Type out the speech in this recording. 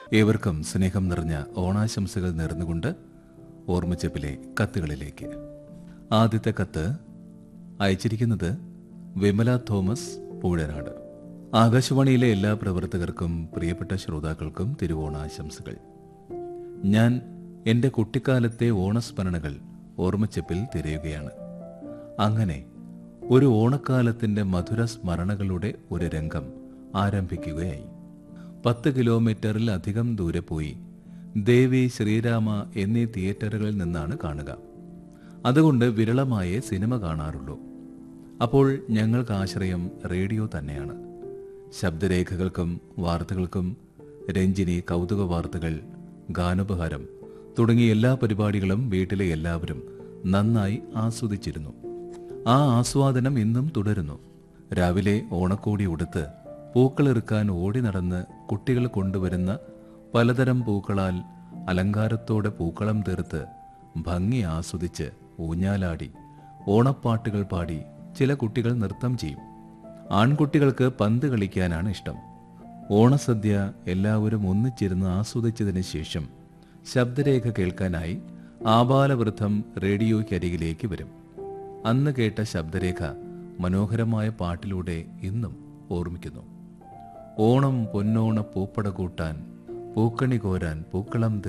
ഏവർക്കും സ്നേഹം നിറഞ്ഞ ഓണാശംസകൾ നേർന്നുകൊണ്ട് ഓർമ്മച്ചപ്പിലെ കത്തുകളിലേക്ക് ആദ്യത്തെ കത്ത് അയച്ചിരിക്കുന്നത് വിമല തോമസ് പൂഴനാട് ആകാശവാണിയിലെ എല്ലാ പ്രവർത്തകർക്കും പ്രിയപ്പെട്ട ശ്രോതാക്കൾക്കും തിരുവോണാശംസകൾ ഞാൻ എൻ്റെ കുട്ടിക്കാലത്തെ ഓണസ്മരണകൾ ഓർമ്മച്ചപ്പിൽ തിരയുകയാണ് അങ്ങനെ ഒരു ഓണക്കാലത്തിൻ്റെ മധുര സ്മരണകളുടെ ഒരു രംഗം ആരംഭിക്കുകയായി പത്ത് കിലോമീറ്ററിൽ അധികം ദൂരെ പോയി ദേവി ശ്രീരാമ എന്നീ തിയേറ്ററുകളിൽ നിന്നാണ് കാണുക അതുകൊണ്ട് വിരളമായേ സിനിമ കാണാറുള്ളൂ അപ്പോൾ ഞങ്ങൾക്ക് ആശ്രയം റേഡിയോ തന്നെയാണ് ശബ്ദരേഖകൾക്കും വാർത്തകൾക്കും രഞ്ജിനി കൗതുക വാർത്തകൾ ഗാനോപഹാരം തുടങ്ങിയ എല്ലാ പരിപാടികളും വീട്ടിലെ എല്ലാവരും നന്നായി ആസ്വദിച്ചിരുന്നു ആ ആസ്വാദനം ഇന്നും തുടരുന്നു രാവിലെ ഓണക്കോടി ഉടുത്ത് പൂക്കളിറുക്കാൻ ഓടി നടന്ന് കുട്ടികൾ കൊണ്ടുവരുന്ന പലതരം പൂക്കളാൽ അലങ്കാരത്തോടെ പൂക്കളം തീർത്ത് ഭംഗി ആസ്വദിച്ച് ഊഞ്ഞാലാടി ഓണപ്പാട്ടുകൾ പാടി ചില കുട്ടികൾ നൃത്തം ചെയ്യും ആൺകുട്ടികൾക്ക് പന്ത് കളിക്കാനാണ് ഇഷ്ടം ഓണസദ്യ എല്ലാവരും ഒന്നിച്ചിരുന്ന് ആസ്വദിച്ചതിന് ശേഷം ശബ്ദരേഖ കേൾക്കാനായി ആബാലവൃദ്ധം റേഡിയോയ്ക്കരികിലേക്ക് വരും അന്ന് കേട്ട ശബ്ദരേഖ മനോഹരമായ പാട്ടിലൂടെ ഇന്നും ഓർമ്മിക്കുന്നു ഓണം പൊന്നോണ പൂപ്പട കൂട്ടാൻ പൂക്കണി കോരാൻ പൂക്കളം